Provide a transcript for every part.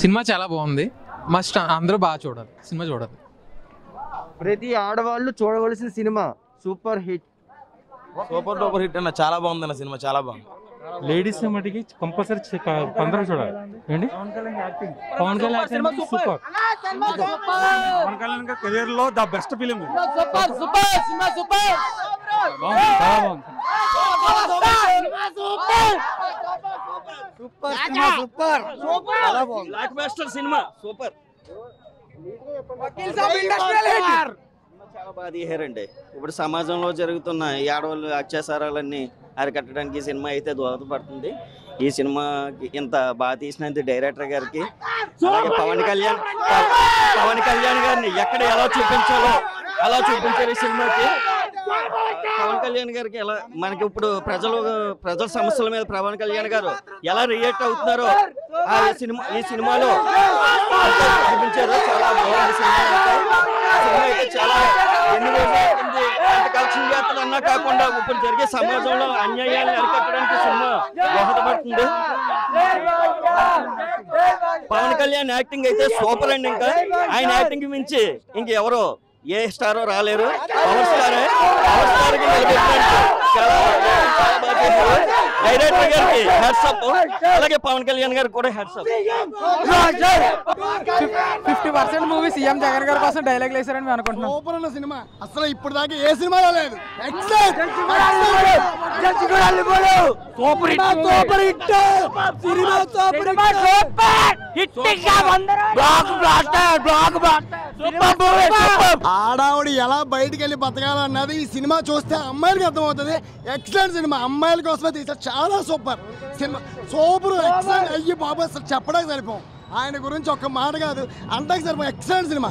Cinema చాలా బాగుంది must అందరూ బాగా చూడాలి సినిమా చూడాలి ప్రతి ఆడవాళ్ళు చూడవలసిన cinema super hit super duper hit అన్న చాలా బాగుంది అన్న సినిమా చాలా బాగుంది లేడీస్ మటుకి కంపల్సరీ అందరూ చూడాలి ఏంటి Pawan Kalyan action super Pawan Kalyan career లో ద బెస్ట్ ఫిలిం చాలా బాగుంది సూపర్ సినిమా సూపర్ చాలా బాగుంది బ్లాక్ బాస్టర్ సినిమా సూపర్ చాలా బాగా తీశారండి ఇప్పుడు సమాజంలో జరుగుతున్న ఈ ఆడవాళ్ళు అత్యాచారాలన్నీ అరికట్టడానికి ఈ సినిమా అయితే దోహదపడుతుంది ఈ సినిమాకి ఇంత బాగా తీసినందుకు డైరెక్టర్ గారికి అలాగే పవన్ కళ్యాణ్ పవన్ కళ్యాణ్ గారిని ఎక్కడ ఎలా చూపించాలో అలా చూపించారు ఈ సినిమాకి పవన్ కళ్యాణ్ గారికి ఎలా మనకి ఇప్పుడు ప్రజలు ప్రజల సమస్యల మీద పవన్ కళ్యాణ్ గారు ఎలా రియాక్ట్ అవుతున్నారో ఆ సినిమా ఈ సినిమాలో అంతా చూపించారు చాలా బాగుంది సినిమా అయితే. సినిమా అయితే చాలా ఎన్ని రోజులు అవుతుంది ఎంత కలెక్షన్ చేస్తారు అన్నా కాకుండా ఇప్పుడు జరిగే సమాజంలో అన్యాయాలను అరికట్టడానికి సినిమా దోహదపడుతుంది పవన్ కళ్యాణ్ యాక్టింగ్ అయితే సూపర్ అండి ఇంకా ఆయన యాక్టింగ్ మించి ఇంకెవరో ఏ స్టారో రాలేరు పవర్ స్టారే పవర్ స్టార్ కి నిలబెట్టినట్టు చాలా చాలా బాగా చేశారు. డైరెక్టర్ గారికి హ్యాట్సప్ అలాగే పవన్ కళ్యాణ్ గారికి కూడా hats off fifty percent movie CM Jagan గారి కోసం డైలాగ్ వేసారని మేము అనుకుంటున్నాం సూపర్ ఉన్న సినిమా అసలు ఇప్పుడు దాకా ఏ సినిమాలో లేదు ఆడావిడ ఎలా బయటికి వెళ్ళి బతకాలన్నది ఈ సినిమా చూస్తే అమ్మాయిలకి అర్థమవుతుంది ఎక్సలెంట్ సినిమా అమ్మాయిల కోసమే తీసారు చాలా సూపర్ సినిమా సూపర్ ఎక్సలెంట్ అయ్యి బాబు అసలు చెప్పడానికి సరిపోం ఆయన గురించి ఒక్క మాట కాదు అంతకు సరిపో ఎక్సలెంట్ సినిమా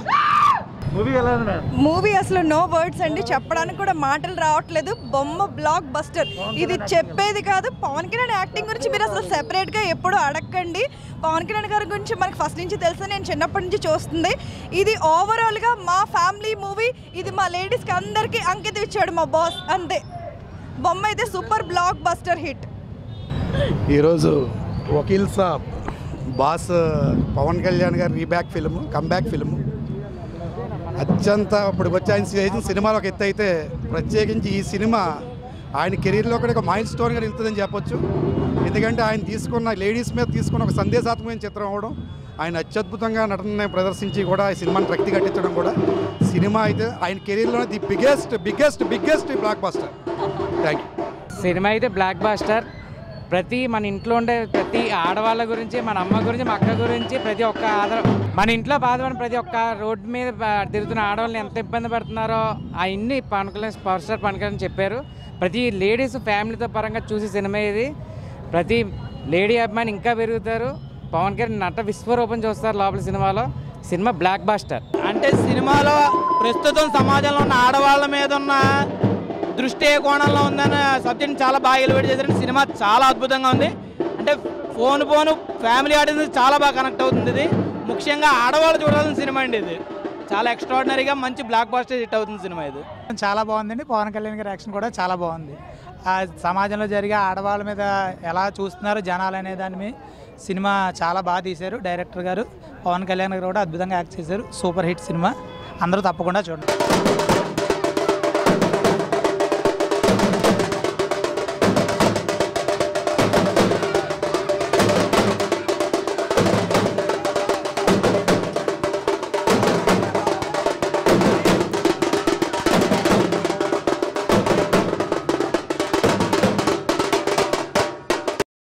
మూవీ అసలు నో వర్డ్స్ అండి చెప్పడానికి కూడా మాటలు రావట్లేదు బొమ్మ బ్లాక్ బస్టర్ ఇది చెప్పేది కాదు పవన్ కళ్యాణ్ యాక్టింగ్ గురించి మీరు అసలు సెపరేట్గా ఎప్పుడు అడగండి పవన్ కళ్యాణ్ గారి గురించి మనకు ఫస్ట్ నుంచి తెలుసు నేను చిన్నప్పటి నుంచి చూస్తుంది ఇది ఓవరాల్గా మా ఫ్యామిలీ మూవీ ఇది మా లేడీస్కి అందరికీ అంకితం ఇచ్చాడు మా బాస్ అంతే బొమ్మ అయితే సూపర్ బ్లాక్ బస్టర్ హిట్ ఈరోజు వకీల్ సాబ్ బాస్ పవన్ కళ్యాణ్ గారి రీబ్యాక్ ఫిల్మ్ కమ్బ్యాక్ ఫిల్మ్ అత్యంత ఇప్పుడు వచ్చి ఆయన చేసిన సినిమాలో ఒక ఎత్తు అయితే ప్రత్యేకించి ఈ సినిమా ఆయన కెరీర్లో కూడా ఒక మైల్ స్టోన్గా నిలుతుందని చెప్పొచ్చు ఎందుకంటే ఆయన తీసుకున్న లేడీస్ మీద తీసుకున్న ఒక సందేశాత్మకమైన చిత్రం అవడం ఆయన అత్యద్భుతంగా నటన ప్రదర్శించి కూడా ఈ సినిమాని రక్తి కట్టించడం కూడా సినిమా అయితే ఆయన కెరీర్లోనే the biggest biggest biggest blockbuster thank you cinema అయితే బ్లాక్ బాస్టర్ ప్రతి మన ఇంట్లో ఉండే ప్రతి ఆడవాళ్ళ గురించి మన అమ్మ గురించి మా అక్క గురించి ప్రతి ఒక్క ఆధార మన ఇంట్లో బాధపడిన ప్రతి ఒక్క రోడ్డు మీద బ- తిరుగుతున్న ఆడవాళ్ళని ఎంత ఇబ్బంది పడుతున్నారో అవన్నీ పవన్ కళ్యాణ్ పవర్ స్టార్ పవన్ కళ్యాణ్ చెప్పారు ప్రతి లేడీస్ ఫ్యామిలీతో పరంగా చూసే సినిమా ఇది ప్రతి లేడీ అభిమాని ఇంకా పెరుగుతారు పవన్ కళ్యాణ్ నట విశ్వరూపం చూస్తారు లోపల సినిమాలో సినిమా బ్లాక్ బాస్టర్ అంటే సినిమాలో ప్రస్తుతం సమాజంలో ఉన్న ఆడవాళ్ళ మీద ఉన్న దృష్టి ఏ కోణంలో ఉందన్న సబ్జెక్ట్ చాలా బాగా ఎలివేట్ చేశారు సినిమా చాలా అద్భుతంగా ఉంది అంటే ఫోన్ ఫోన్ ఫ్యామిలీ ఆడియన్స్ చాలా బాగా కనెక్ట్ అవుతుంది ఇది ముఖ్యంగా ఆడవాళ్ళు చూడాల్సిన సినిమా అండి ఇది చాలా ఎక్స్ట్రాడినరీగా మంచి బ్లాక్ బాస్టర్ హిట్ అవుతుంది సినిమా ఇది చాలా బాగుందండి పవన్ కళ్యాణ్ గారి యాక్షన్ కూడా చాలా బాగుంది ఆ సమాజంలో జరిగే ఆడవాళ్ళ మీద ఎలా చూస్తున్నారు జనాలు అనే దాని మీద సినిమా చాలా బాగా తీశారు డైరెక్టర్ గారు పవన్ కళ్యాణ్ గారు కూడా అద్భుతంగా యాక్ట్ చేశారు సూపర్ హిట్ సినిమా అందరూ తప్పకుండా చూడండి